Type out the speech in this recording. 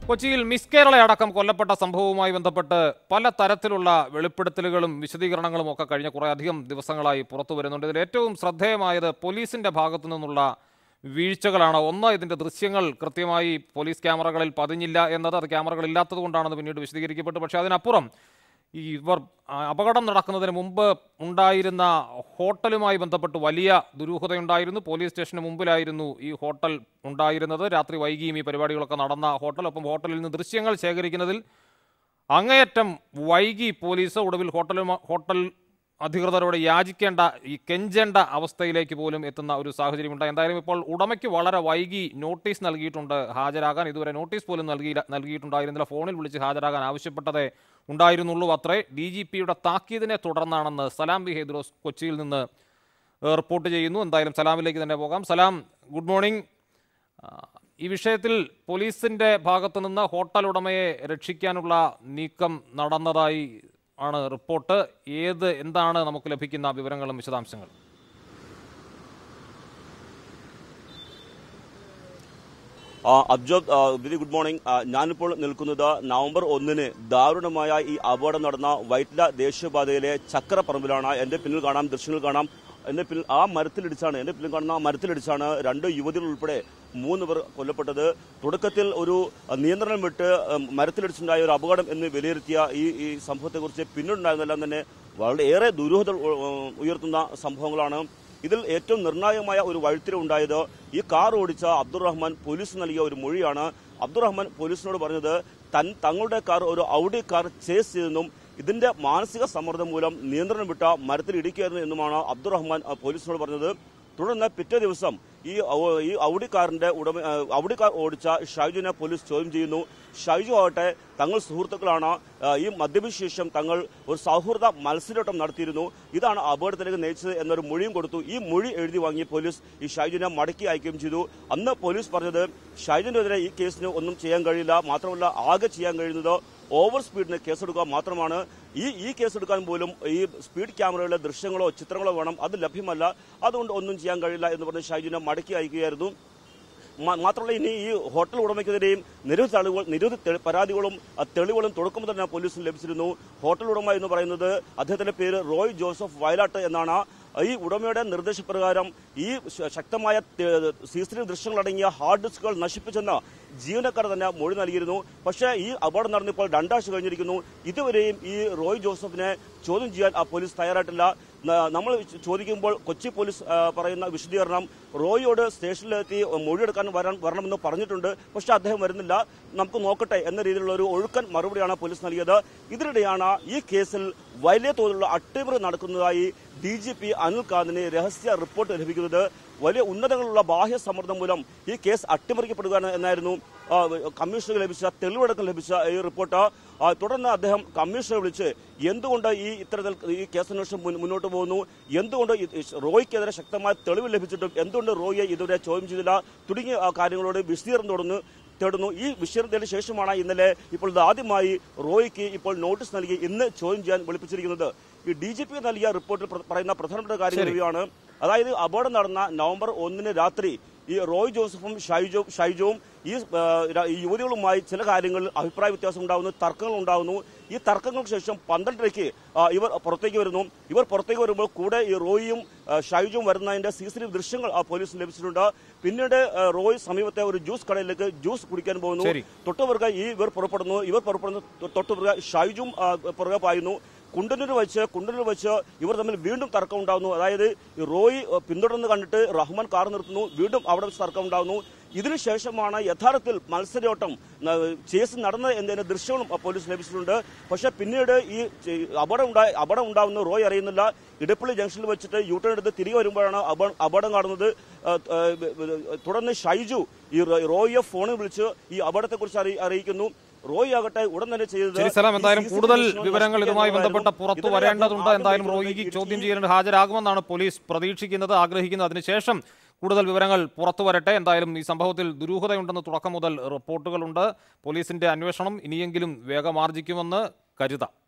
കൊച്ചിയിൽ മിസ് കേരള അടക്കം കൊല്ലപ്പെട്ട സംഭവവുമായി ബന്ധപ്പെട്ട് പല തരത്തിലുള്ള വെളിപ്പെടുത്തലുകളും വിശദീകരണങ്ങളും ഒക്കെ കഴിഞ്ഞ കുറേ അധികം ദിവസങ്ങളായി പുറത്തു വരുന്നുണ്ട് ഇതിൽ ഏറ്റവും ശ്രദ്ധേയമായത് പോലീസിന്റെ ഭാഗത്തു നിന്നുള്ള വീഴ്ചകളാണ് ഒന്ന് ഇതിന്റെ ദൃശ്യങ്ങൾ കൃത്യമായി പോലീസ് ക്യാമറകളിൽ പതിഞ്ഞില്ല എന്നത് അത് ക്യാമറകൾ ഇല്ലാത്തത് കൊണ്ടാണെന്ന് പിന്നീട് വിശദീകരിക്കപ്പെട്ടു പക്ഷേ അതിനപ്പുറം ഈ ഇവർ ആ, അപകടം നടക്കുന്നതിന് മുമ്പ് ഉണ്ടായിരുന്ന ഹോട്ടലുമായി ബന്ധപ്പെട്ട് വലിയ ദുരൂഹതയുണ്ടായിരുന്നു പോലീസ് സ്റ്റേഷന് മുമ്പിലായിരുന്നു ഈ ഹോട്ടൽ ഉണ്ടായിരുന്നത് രാത്രി വൈകിയും ഈ പരിപാടികളൊക്കെ നടന്ന ഹോട്ടൽ ഒപ്പം ഹോട്ടലിൽ നിന്ന് ദൃശ്യങ്ങൾ ശേഖരിക്കുന്നതിൽ അങ്ങേയറ്റം വൈകി പോലീസ് ഒടുവിൽ ഹോട്ടലുമാ ഹോട്ടൽ അധികൃതരോട് യാചിക്കേണ്ട ഈ കെഞ്ചേണ്ട അവസ്ഥയിലേക്ക് പോലും എത്തുന്ന ഒരു സാഹചര്യമുണ്ട് എന്തായാലും ഇപ്പോൾ ഉടമയ്ക്ക് വളരെ വൈകി നോട്ടീസ് നൽകിയിട്ടുണ്ട് ഹാജരാകാൻ ഇതുവരെ നോട്ടീസ് പോലും നൽകി നൽകിയിട്ടുണ്ടായിരുന്നില്ല ഫോണിൽ വിളിച്ച് ഹാജരാകാൻ ആവശ്യപ്പെട്ടതേ ഉണ്ടായിരുന്നുള്ളൂ അത്രേ ഡി ജി പിയുടെ താക്കീതിനെ തുടർന്നാണെന്ന് സലാം ബി ഹൈദ്രോസ് കൊച്ചിയിൽ നിന്ന് ഏഹ്, റിപ്പോർട്ട് ചെയ്യുന്നു എന്തായാലും സലാമിലേക്ക് തന്നെ പോകാം സലാം ഗുഡ് മോർണിംഗ് ആ, ഈ വിഷയത്തിൽ പോലീസിന്റെ ഭാഗത്തു നിന്ന് ഹോട്ടൽ ഉടമയെ രക്ഷിക്കാനുള്ള നീക്കം നടന്നതായി ആണ് റിപ്പോർട്ട് ഏത് എന്താണ് നമുക്ക് ലഭിക്കുന്ന വിവരങ്ങളും വിശദാംശങ്ങളും ആ, അബ്ജോദ് വെരി ഗുഡ് മോർണിംഗ് ആ, ഞാനിപ്പോൾ നിൽക്കുന്നത് നവംബർ ഒന്നിന് ദാരുണമായ ഈ അപകടം നടന്ന വൈറ്റില ദേശീയപാതയിലെ ചക്രപ്പറമ്പിലാണ് എന്റെ പിന്നിൽ കാണാം ദൃശ്യങ്ങൾ കാണാം എന്റെ പിന്നിൽ ആ മരത്തിലിടിച്ചാണ് എന്റെ പിന്നിൽ കാണുന്ന ആ മരത്തിലിടിച്ചാണ് രണ്ട് യുവതികൾ ഉൾപ്പെടെ മൂന്ന് പേർ കൊല്ലപ്പെട്ടത് തുടക്കത്തിൽ ഒരു ആ, നിയന്ത്രണം വിട്ട് ആ, മരത്തിലിടിച്ചുണ്ടായ ഒരു അപകടം എന്ന് വിലയിരുത്തിയ ഈ ഈ സംഭവത്തെക്കുറിച്ച് പിന്നീടുണ്ടായിരുന്നെല്ലാം തന്നെ വളരെ ഏറെ ദുരൂഹത ഉ- ഉ- ഉയർത്തുന്ന സംഭവങ്ങളാണ് ഇതിൽ ഏറ്റവും നിർണായകമായ ഒരു വഴിത്തിരിവ് ഉണ്ടായത് ഈ കാർ ഓടിച്ച അബ്ദുറഹ്മാൻ പോലീസ് നൽകിയ ഒരു മൊഴിയാണ് അബ്ദുറഹ്മാൻ പോലീസിനോട് പറഞ്ഞത് തൻ തങ്ങളുടെ കാർ ഒരു ഔഡി കാർ ചേസ് ചെയ്തെന്നും ഇതിന്റെ മാനസിക സമ്മർദ്ദം മൂലം നിയന്ത്രണം വിട്ട മരത്തിൽ ഇടിക്കുകയായിരുന്നു എന്നുമാണ് അബ്ദുറഹ്മാൻ ആ, പോലീസിനോട് പറഞ്ഞത് തുടർന്ന് പിറ്റേ ദിവസം ഈ ഔ- ഈ ഔഡി കാറിന്റെ ഉടമ ആ, ഔഡി കാർ ഓടിച്ച ഷൈജുവിനെ പോലീസ് ചോദ്യം ചെയ്യുന്നു ഷൈജു ആവട്ടെ തങ്ങൾ സുഹൃത്തുക്കളാണ് ആ, ഈ മദ്യപിച്ച ശേഷം തങ്ങൾ ഒരു സൗഹൃദ മത്സരോട്ടം നടത്തിയിരുന്നു ഇതാണ് അപകടത്തിലേക്ക് നയിച്ചത് എന്നൊരു മൊഴിയും കൊടുത്തു ഈ മൊഴി എഴുതി വാങ്ങിയ പോലീസ് ഈ ഷൈജുവിനെ മടക്കി അയക്കുകയും ചെയ്തു അന്ന് പോലീസ് പറഞ്ഞത് ഷൈജുവിനെതിരെ ഈ കേസിന് ഒന്നും ചെയ്യാൻ കഴിയില്ല മാത്രമല്ല ആകെ ചെയ്യാൻ കഴിയുന്നത് ഓവർ സ്പീഡിന് കേസെടുക്കുക മാത്രമാണ് ഈ ഈ കേസെടുക്കാൻ പോലും ഈ സ്പീഡ് ക്യാമറകളിലെ ദൃശ്യങ്ങളോ ചിത്രങ്ങളോ വേണം അത് ലഭ്യമല്ല അതുകൊണ്ട് ഒന്നും ചെയ്യാൻ കഴിയില്ല എന്ന് പറഞ്ഞ് ഷൈജുവിനെ മടക്കി അയക്കുകയായിരുന്നു മാ- മാത്രമല്ല ഇനി ഈ ഹോട്ടൽ ഉടമയ്ക്കെതിരെയും നിരവധി തെളിവുകൾ നിരവധി തെളി- പരാതികളും ആ, തെളിവുകളും തുടക്കം തന്നെ പോലീസിന് ലഭിച്ചിരുന്നു ഹോട്ടൽ ഉടമ എന്ന് പറയുന്നത് അദ്ദേഹത്തിന്റെ പേര് റോയ് ജോസഫ് വയലാട്ട് എന്നാണ് ഈ ഉടമയുടെ നിർദ്ദേശപ്രകാരം ഈ ശ- ശക്തമായ സി സി ടി ദൃശ്യങ്ങളടങ്ങിയ ഹാർഡ് ഡിസ്കുകൾ നശിപ്പിച്ചെന്ന് ജീവനക്കാർ തന്നെ മൊഴി നൽകിയിരുന്നു പക്ഷേ ഈ അപകടം നടന്നിപ്പോൾ രണ്ടാഴ്ച കഴിഞ്ഞിരിക്കുന്നു ഇതുവരെയും ഈ റോയ് ജോസഫിനെ ചോദ്യം ചെയ്യാൻ ആ പോലീസ് തയ്യാറായിട്ടില്ല ന- നമ്മൾ ചോദിക്കുമ്പോൾ കൊച്ചി പോലീസ് ആ, പറയുന്ന വിശദീകരണം റോയിയോട് സ്റ്റേഷനിലെത്തി മൊഴിയെടുക്കാൻ വരാൻ വരണമെന്ന് പറഞ്ഞിട്ടുണ്ട് പക്ഷേ അദ്ദേഹം വരുന്നില്ല നമുക്ക് നോക്കട്ടെ എന്ന രീതിയിലുള്ള ഒരു ഒഴുക്കൻ മറുപടിയാണ് പോലീസ് നൽകിയത് ഇതിനിടെയാണ് ഈ കേസിൽ വലിയ തോതിലുള്ള അട്ടിമറി നടക്കുന്നതായി ഡി ജി പി അനിൽ കാന്തിന് രഹസ്യ റിപ്പോർട്ട് ലഭിക്കുന്നത് വലിയ ഉന്നതങ്ങളുള്ള ബാഹ്യ സമ്മർദ്ദം മൂലം ഈ കേസ് അട്ടിമറിക്കപ്പെടുക എന്നായിരുന്നു ആ, കമ്മീഷണർക്ക് ലഭിച്ച തെളിവടക്കം ലഭിച്ച ഈ റിപ്പോർട്ട് ആ, തുടർന്ന് അദ്ദേഹം കമ്മീഷണറെ വിളിച്ച് എന്തുകൊണ്ട് ഈ ഇത്തരത്തിൽ ഈ കേസന്വേഷണം മുൻ- മുന്നോട്ട് പോകുന്നു എന്തുകൊണ്ട് ഈ- ഈ റോയ്ക്കെതിരെ ശക്തമായ തെളിവ് ലഭിച്ചിട്ടും എന്തുകൊണ്ട് റോയിയെ ഇതുവരെ ചോദ്യം ചെയ്തില്ല തുടങ്ങിയ ആ, കാര്യങ്ങളോട് വിശദീകരണം തുടർന്ന് തേടുന്നു ഈ വിശദീകരണത്തിന് ശേഷമാണ് ഇന്നലെ ഇപ്പോൾ ഇത് ആദ്യമായി റോയിക്ക് ഇപ്പോൾ നോട്ടീസ് നൽകി ഇന്ന് ചോദ്യം ചെയ്യാൻ വിളിപ്പിച്ചിരിക്കുന്നത് ഈ ഡി ജി പി നൽകിയ റിപ്പോർട്ടിൽ പ്ര- പറയുന്ന പ്രധാനപ്പെട്ട കാര്യം ശരി. ഇവയാണ് അതായത് അപകടം നടന്ന നവംബർ ഒന്നിന് രാത്രി ഈ റോയ് ജോസഫും ഷൈജോ ഷൈജോവും ഈ ആ, ര- ഈ യുവതികളുമായി ചില കാര്യങ്ങളിൽ അഭിപ്രായ വ്യത്യാസം ഉണ്ടാകുന്നു തർക്കങ്ങൾ ഉണ്ടാകുന്നു ഈ തർക്കങ്ങൾക്ക് ശേഷം പന്ത്രണ്ടരയ്ക്ക് ആ, ഇവർ പുറത്തേക്ക് വരുന്നു ഇവർ പുറത്തേക്ക് വരുമ്പോൾ കൂടെ ഈ റോയിയും ആ, ഷൈജും വരുന്നതിന്റെ സി സി ടി വി ദൃശ്യങ്ങൾ ആ പോലീസിന് ലഭിച്ചിട്ടുണ്ട് പിന്നീട് ആ, റോയ് സമീപത്തെ ഒരു ജ്യൂസ് കടയിലേക്ക് ജ്യൂസ് കുടിക്കാൻ പോകുന്നു ശരി. തൊട്ടുപുറകെ ഈ ഇവർ പുറപ്പെടുന്നു ഇവർ പുറപ്പെടുന്നു തൊ- തൊട്ടുപുറകെ ഷൈജും ആ, പുറകെ പായുന്നു കുണ്ടന്നൂർ വെച്ച് കുണ്ടന്നൂർ വെച്ച് ഇവർ തമ്മിൽ വീണ്ടും തർക്കം ഉണ്ടാകുന്നു അതായത് ഈ റോയ് ഏഹ്, പിന്തുടർന്ന് കണ്ടിട്ട് റഹ്മാൻ കാർ നിർത്തുന്നു വീണ്ടും അവിടെ വെച്ച് തർക്കം ഉണ്ടാകുന്നു ഇതിനുശേഷമാണ് യഥാർത്ഥത്തിൽ മത്സരോട്ടം ന- ചേസ് നടന്നത് എന്നതിന്റെ ദൃശ്യങ്ങളും ആ, പോലീസ് ലഭിച്ചിട്ടുണ്ട് പക്ഷെ പിന്നീട് ഈ ചെ- അപകടം ഉണ്ടായി അപകടം ഉണ്ടാവുന്ന റോയ് അറിയുന്നില്ല ഇടപ്പള്ളി ജംഗ്ഷനിൽ വെച്ചിട്ട് യൂട്ടേൺ എടുത്ത് തിരികെ വരുമ്പോഴാണ് അപ- അപകടം കാണുന്നത് ആ, ആ, തുടർന്ന് ഷൈജു ഈ റോ- റോയിയെ ഫോണിൽ വിളിച്ച് ഈ അപകടത്തെക്കുറിച്ച് അറിയി- അറിയിക്കുന്നു റോയ് ആകട്ടെ ഉടൻ തന്നെ ചെയ്തത് ശരി സലാം ഈ എന്തായാലും CCTV കൂടുതൽ ദൃശ്യങ്ങൾ വിവരങ്ങൾ ഇതുമായി നശിപ്പിക്കുക ബന്ധപ്പെട്ട പുറത്തു ഇതിനെ വരേണ്ടതുണ്ട് ആദ്യം എന്തായാലും വയ്ക്കുന്നത് റോയിക്ക് ഈ- ചോദ്യം ഈ- ചെയ്യേണ്ടത് ഹാജരാകുമെന്നാണ് പോലീസ് പ്രതീക്ഷിക്കുന്നത് ആഗ്രഹിക്കുന്നത് അതിനുശേഷം കൂടുതൽ വിവരങ്ങൾ പുറത്തു വരട്ടെ എന്തായാലും ഈ സംഭവത്തിൽ ദുരൂഹതയുണ്ടെന്ന് തുടക്കം മുതൽ റിപ്പോർട്ടുകളുണ്ട് പോലീസിന്റെ അന്വേഷണം ഇനിയെങ്കിലും വേഗമാർജിക്കുമെന്ന് കരുതാം